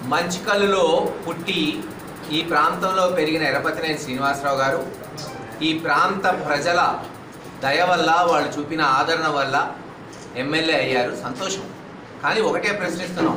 మంచికల్లులో పుట్టి ఈ ప్రాంతంలో పెరిగిన ఎరపతినేని శ్రీనివాసరావు గారు ఈ ప్రాంత ప్రజల దయ వల్ల వాళ్ళు చూపిన ఆదరణ వల్ల ఎమ్మెల్యే అయ్యారు సంతోషం కానీ ఒకటే ప్రశ్నిస్తున్నాం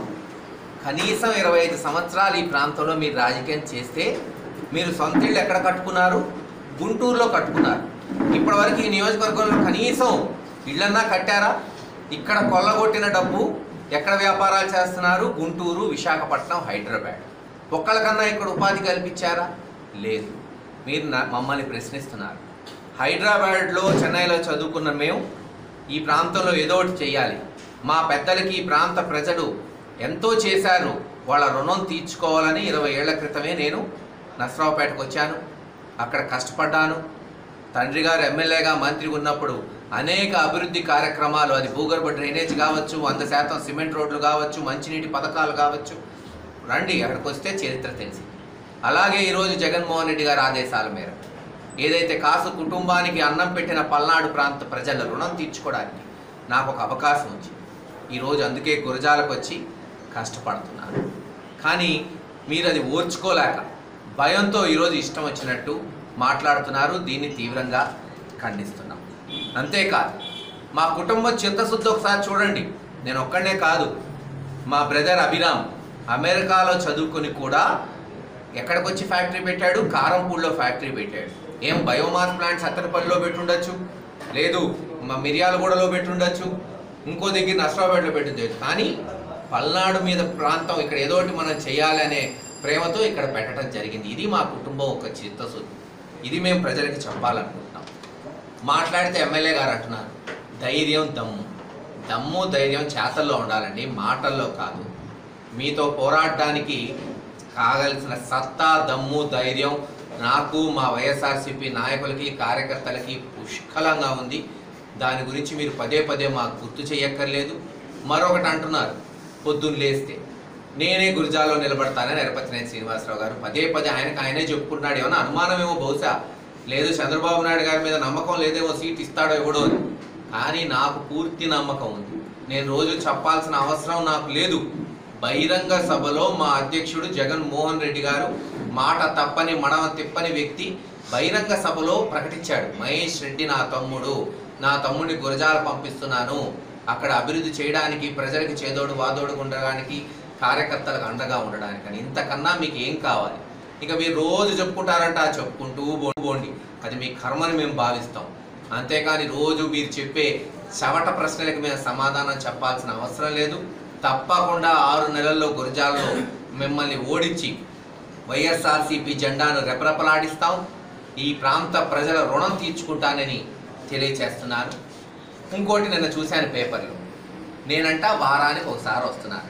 కనీసం ఇరవై ఐదు సంవత్సరాలు ఈ ప్రాంతంలో మీరు రాజకీయం చేస్తే మీరు సొంత ఇళ్ళు ఎక్కడ కట్టుకున్నారు గుంటూరులో కట్టుకున్నారు ఇప్పటివరకు ఈ నియోజకవర్గంలో కనీసం ఇళ్ళన్నా కట్టారా ఇక్కడ కొల్లగొట్టిన డబ్బు ఎక్కడ వ్యాపారాలు చేస్తున్నారు గుంటూరు విశాఖపట్నం హైదరాబాద్ ఒక్కళ్ళకన్నా ఇక్కడ ఉపాధి కల్పించారా లేదు మీరు నా- మమ్మల్ని ప్రశ్నిస్తున్నారు హైదరాబాద్లో చెన్నైలో చదువుకున్న మేము ఈ ప్రాంతంలో ఏదో ఒకటి చేయాలి మా పెద్దలకి ఈ ప్రాంత ప్రజలు ఎంతో చేశారు వాళ్ళ రుణం తీర్చుకోవాలని ఇరవై ఏళ్ల క్రితమే నేను నసరావుపేటకు వచ్చాను అక్కడ కష్టపడ్డాను తండ్రి గారు ఎమ్మెల్యేగా మంత్రి ఉన్నప్పుడు అనేక అభివృద్ధి కార్యక్రమాలు అది భూగర్భ డ్రైనేజ్ కావచ్చు వంద శాతం సిమెంట్ రోడ్లు కావచ్చు మంచినీటి పథకాలు కావచ్చు రండి అక్కడికి వస్తే చరిత్ర తెలిసి అలాగే ఈరోజు జగన్మోహన్ రెడ్డి గారి ఆదేశాల మేరకు ఏదైతే కాసు కుటుంబానికి అన్నం పెట్టిన పల్నాడు ప్రాంత ప్రజల రుణం తీర్చుకోవడానికి నాకు ఒక అవకాశం వచ్చింది ఈరోజు అందుకే గురజాలకు వచ్చి కష్టపడుతున్నాను కానీ మీరు అది ఓర్చుకోలేక భయంతో ఈరోజు ఇష్టం వచ్చినట్టు మాట్లాడుతున్నారు దీన్ని తీవ్రంగా ఖండిస్తున్నాం అంతేకాదు మా కుటుంబం చిత్తశుద్ధి ఒకసారి చూడండి నేను ఒక్కడనే కాదు మా బ్రదర్ అభిరామ్ అమెరికాలో చదువుకొని కూడా ఎక్కడికి వచ్చి ఫ్యాక్టరీ పెట్టాడు కారంపూడిలో ఫ్యాక్టరీ పెట్టాడు ఏం బయోమాస్ ప్లాంట్ సత్తెనపల్లిలో పెట్టుండొచ్చు లేదు మా మిర్యాలగూడలో పెట్టుండొచ్చు ఇంకో దగ్గర నష్టపేటలో పెట్టుండొచ్చు కానీ పల్నాడు మీద ప్రాంతం ఇక్కడ ఏదో ఒకటి మనం చేయాలనే ప్రేమతో ఇక్కడ పెట్టడం జరిగింది ఇది మా కుటుంబం ఒక చిత్తశుద్ధి ఇది మేము ప్రజలకి చెప్పాలనుకుంటున్నాం మాట్లాడితే ఎమ్మెల్యే గారు అంటున్నారు ధైర్యం దమ్ము దమ్ము ధైర్యం చేతల్లో ఉండాలండి మాటల్లో కాదు మీతో పోరాడడానికి కాగలిసిన సత్తా దమ్ము ధైర్యం నాకు మా వైఎస్ఆర్సీపీ నాయకులకి కార్యకర్తలకి పుష్కలంగా ఉంది దాని గురించి మీరు పదే పదే మాకు గుర్తు చేయక్కర్లేదు మరొకటి అంటున్నారు పొద్దున్న లేస్తే నేనే గురిజాలో నిలబడతానని ఎరపతినేని శ్రీనివాసరావు గారు పదే పదే ఆయనకు ఆయనే చెప్పుకున్నాడు ఏమన్నా అనుమానమేమో బహుశా లేదు చంద్రబాబు నాయుడు గారి మీద నమ్మకం లేదేమో సీట్ ఇస్తాడో ఇవ్వడో అని కానీ నాకు పూర్తి నమ్మకం ఉంది నేను రోజు చెప్పాల్సిన అవసరం నాకు లేదు బహిరంగ సభలో మా అధ్యక్షుడు జగన్ మోహన్ రెడ్డి గారు మాట తప్పని మడమ తిప్పని వ్యక్తి బహిరంగ సభలో ప్రకటించాడు మహేష్ రెడ్డి నా తమ్ముడు నా తమ్ముడిని గురజాల పంపిస్తున్నాను అక్కడ అభివృద్ధి చేయడానికి ప్రజలకి చేదోడు వాదోడు ఉండడానికి కార్యకర్తలకు అండగా ఉండడానికి అని ఇంతకన్నా మీకు ఏం కావాలి ఇక మీరు రోజు చెప్పుకుంటారంట ఆ చెప్పుకుంటూ బో- పోండి అది మీ కర్మని మేము భావిస్తాం అంతేకాని రోజు మీరు చెప్పే చవట ప్రశ్నలకు మేము సమాధానం చెప్పాల్సిన అవసరం లేదు తప్పకుండా ఆరు నెలల్లో గురజాల్లో మిమ్మల్ని ఓడించి వైఎస్ఆర్సీపీ జెండాను రెపరెపలాడిస్తాం ఈ ప్రాంత ప్రజల రుణం తీర్చుకుంటానని తెలియచేస్తున్నాను ఇంకోటి నిన్న చూశాను పేపర్లో నేనంట వారానికి ఒకసారి వస్తున్నాను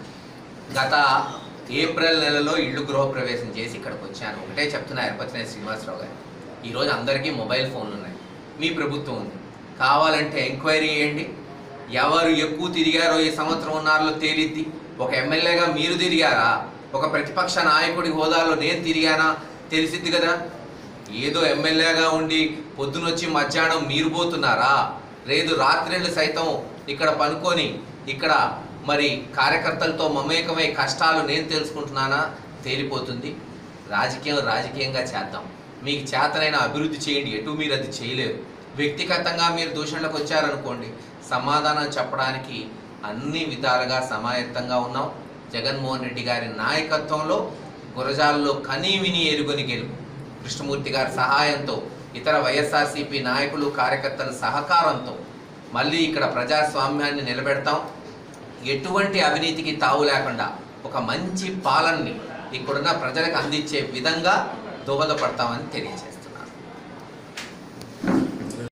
గత ఏప్రిల్ నెలలో ఇల్లు గృహప్రవేశం చేసి ఇక్కడికి వచ్చాను ఒకటే చెప్తున్నా ఎరపతినేని శ్రీనివాసరావు గారు ఈరోజు అందరికీ మొబైల్ ఫోన్లు ఉన్నాయి మీ ప్రభుత్వం ఉంది కావాలంటే ఎంక్వైరీ చేయండి ఎవరు ఎక్కువ తిరిగారో ఈ సంవత్సరం ఉన్నారో తేలిద్ది ఒక ఎమ్మెల్యేగా మీరు తిరిగారా ఒక ప్రతిపక్ష నాయకుడి హోదాలో నేను తిరిగానా తెలిసిద్ది కదా ఏదో ఎమ్మెల్యేగా ఉండి పొద్దునొచ్చి మధ్యాహ్నం మీరు పోతున్నారా లేదు రాత్రిళ్ళు సైతం ఇక్కడ పనుకొని ఇక్కడ మరి కార్యకర్తలతో మమేకమై కష్టాలు నేను తెలుసుకుంటున్నానా తేలిపోతుంది రాజకీయం రాజకీయంగా చేద్దాం మీకు చేతనైన అభివృద్ధి చేయండి ఎటు మీరు అది చేయలేరు వ్యక్తిగతంగా మీరు దూషణలకు వచ్చారనుకోండి సమాధానం చెప్పడానికి అన్ని విధాలుగా సమాయత్తంగా ఉన్నాం జగన్మోహన్ రెడ్డి గారి నాయకత్వంలో గురజాల్లో కనీ విని ఎరుగని గెలుపు కృష్ణమూర్తి గారి సహాయంతో ఇతర వైఎస్ఆర్సీపీ నాయకులు కార్యకర్తల సహకారంతో మళ్ళీ ఇక్కడ ప్రజాస్వామ్యాన్ని నిలబెడతాం ఎటువంటి అవినీతికి తావు లేకుండా ఒక మంచి పాలనని ఇక్కడున్న ప్రజలకు అందించే విధంగా దోహదపడతామని తెలియజేస్తాం